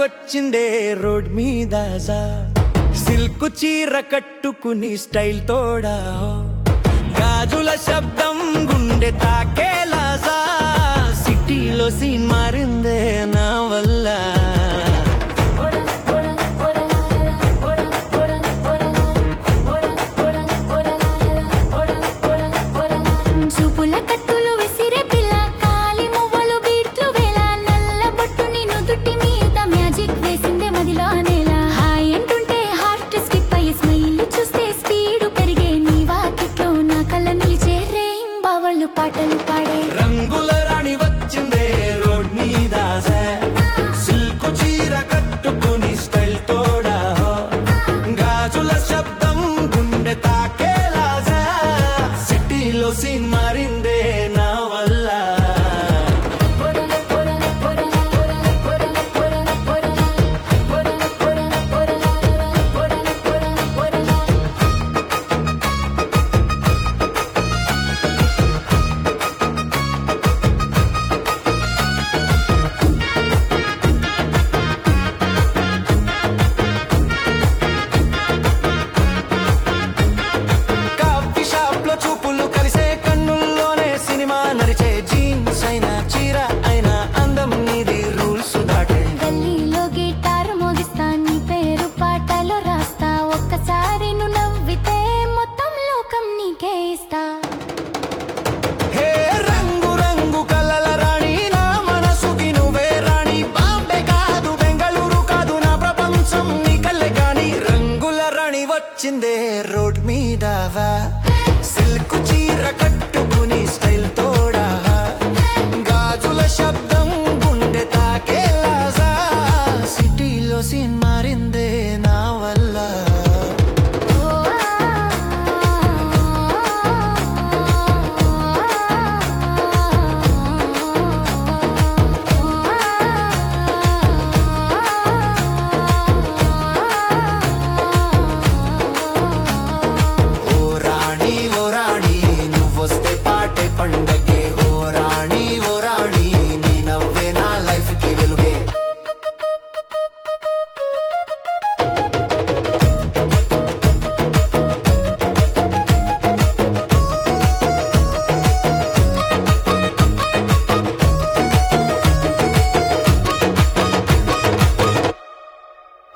వచ్చిందే రోడ్ మీద సిల్క్ చీర కట్టుకుని స్టైల్ తోడా గాజుల శబ్దం గుండె తాకేలా సా సిటీలో సీన్ మారిందే నా వల్ల చూపుల కట్టులు విసిరే పిల్ల కాలి మువ్వలు బీట్లు వేళ నల్ల బొట్టు నేను దుట్టి మీద మ్యాజిక్ వేసిందే మదిలో నేల హాయ్ అంటుంటే హార్ట్ స్కిప్ అయ్యి స్మైల్ చూస్తే స్పీడ్ పెరిగే నీ వాకిట్లో నా కళ్ళ నిలిచే రేం బావళ్ళు పాటలు పాడే రంగుల రాణి వచ్చిందే రోడ్ మీద సిల్క్ చీర కట్టుకుని స్టైల్ తోడా గాజుల శబ్దం గుండె తాకేలా సిటీలో సీన్ మారిందే నా వల్ల కాఫీ షాప్ లో చూపులు కలిసే కన్నుల్లోనే సినిమా నడిచే జీన్స్ అయినా చీర అయినా అందం నీది రూల్స్ దాటే గల్లీలో గిటార్ మోగిస్తా నీ పేరు పాటలో రాస్తా ఒక్కసారి నువ్వు నవ్వితే మొత్తం లోకం నీకే ఇస్తా హే రంగు రంగు కలల రాణి నా మనసుకి నువ్వే రాణి బాంబే కాదు బెంగళూరు కాదు నా ప్రపంచం నీ కళ్ళే కాని రంగుల రాణి వచ్చిందే రోడ్ మీద సిల్క్ చీర కట్టుకుని స్టైల్ తోడా గాజుల శబ్దం